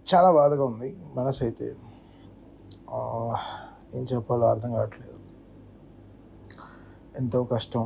చాలా బాధగా ఉంది మనసు అయితే ఆ, ఏం చెప్పాలో అర్థం కావట్లేదు ఎంతో కష్టం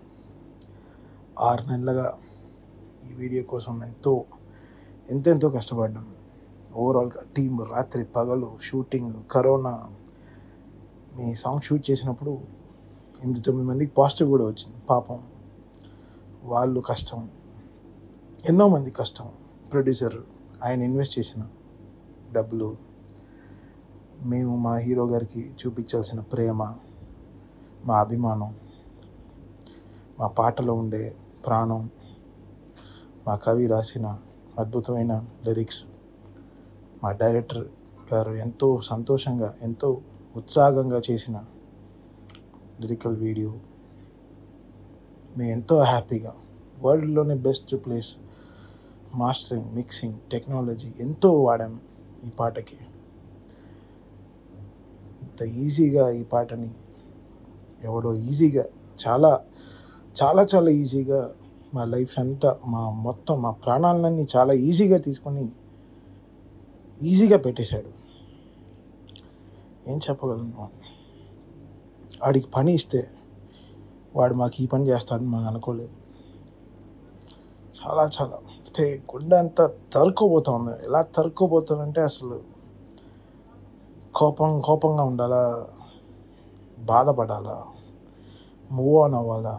ఆరు నెలలుగా ఈ వీడియో కోసం ఎంతో ఎంతెంతో కష్టపడ్డాం ఓవరాల్గా టీం రాత్రి పగలు షూటింగ్ కరోనా మీ సాంగ్ షూట్ చేసినప్పుడు ఎనిమిది తొమ్మిది మందికి పాజిటివ్ కూడా వచ్చింది పాపం వాళ్ళు కష్టం ఎన్నో మంది కష్టం ప్రొడ్యూసర్ ఆయన ఇన్వెస్ట్ చేసిన డబ్బులు మేము మా హీరో గారికి చూపించాల్సిన ప్రేమ మా అభిమానం మా పాటలో ఉండే ప్రాణం మా కవి రాసిన అద్భుతమైన లిరిక్స్ మా డైరెక్టర్ గారు ఎంతో సంతోషంగా ఎంతో ఉత్సాహంగా చేసిన లిరికల్ వీడియో మేము ఎంతో హ్యాపీగా వరల్డ్లోనే best place mastering mixing technology ఎంతో వాడాం ఈ పాటకి ఇంత ఈజీగా ఈ పాటని ఎవడో ఈజీగా చాలా చాలా చాలా ఈజీగా మా లైఫ్ అంతా మా మొత్తం మా ప్రాణాలన్నీ చాలా ఈజీగా తీసుకొని ఈజీగా పెట్టేశాడు ఏం చెప్పగలను వాడికి పని ఇస్తే వాడు మాకు ఈ పని చేస్తాడని మనం అనుకోలేదు చాలా చాలా అంటే గుండె అంతా తరుక్కోపోతా ఉంది ఎలా తరుక్కోపోతానంటే అసలు కోపం కోపంగా ఉండాలా బాధపడాలా మూవ్ ఆన్ అవ్వాలా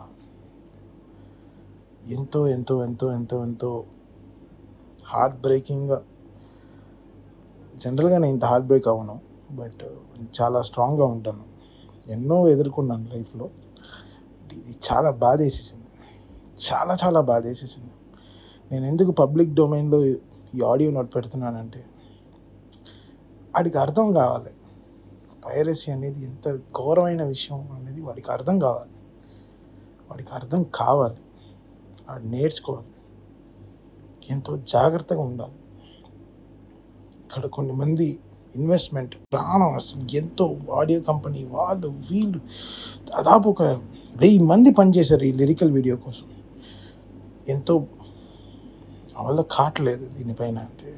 ఎంతో ఎంతో ఎంతో ఎంతో ఎంతో హార్ట్ బ్రేకింగ్గా జనరల్గా నేను ఇంత హార్ట్ బ్రేక్ అవ్వను బట్ చాలా స్ట్రాంగ్గా ఉంటాను ఎన్నో ఎదుర్కొన్నాను లైఫ్లో ఇది చాలా బాధ వేసేసింది చాలా చాలా బాధ వేసేసింది నేను ఎందుకు పబ్లిక్ డొమైన్లో ఈ ఆడియో నోట్ పెడుతున్నానంటే వాడికి అర్థం కావాలి పైరసీ అనేది ఎంత ఘోరమైన విషయం అనేది వాడికి అర్థం కావాలి వాడికి అర్థం కావాలి వాడు నేర్చుకోవాలి ఎంతో జాగ్రత్తగా ఉండాలి ఇక్కడ కొన్ని మంది ఇన్వెస్ట్మెంట్ ప్రాణం అసలు ఎంతో ఆడియో కంపెనీ వాళ్ళు వీళ్ళు దాదాపు ఒక వెయ్యి మంది పనిచేశారు ఈ లిరికల్ వీడియో కోసం ఎంతో వాళ్ళ కావట్లేదు దీనిపైన అంటే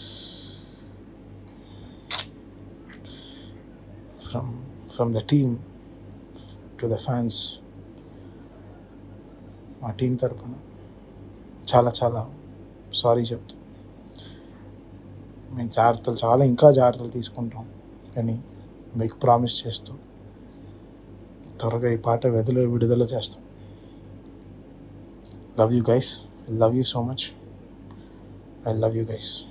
from from the team to the fans మా టీం తరపున చాలా చాలా సారీ చెప్తాం మేము జాగ్రత్తలు చాలా ఇంకా జాగ్రత్తలు తీసుకుంటాం అని మీకు ప్రామిస్ చేస్తూ త్వరగా ఈ పాట వెదల విడుదల చేస్తాం love you guys love you so much I love you guys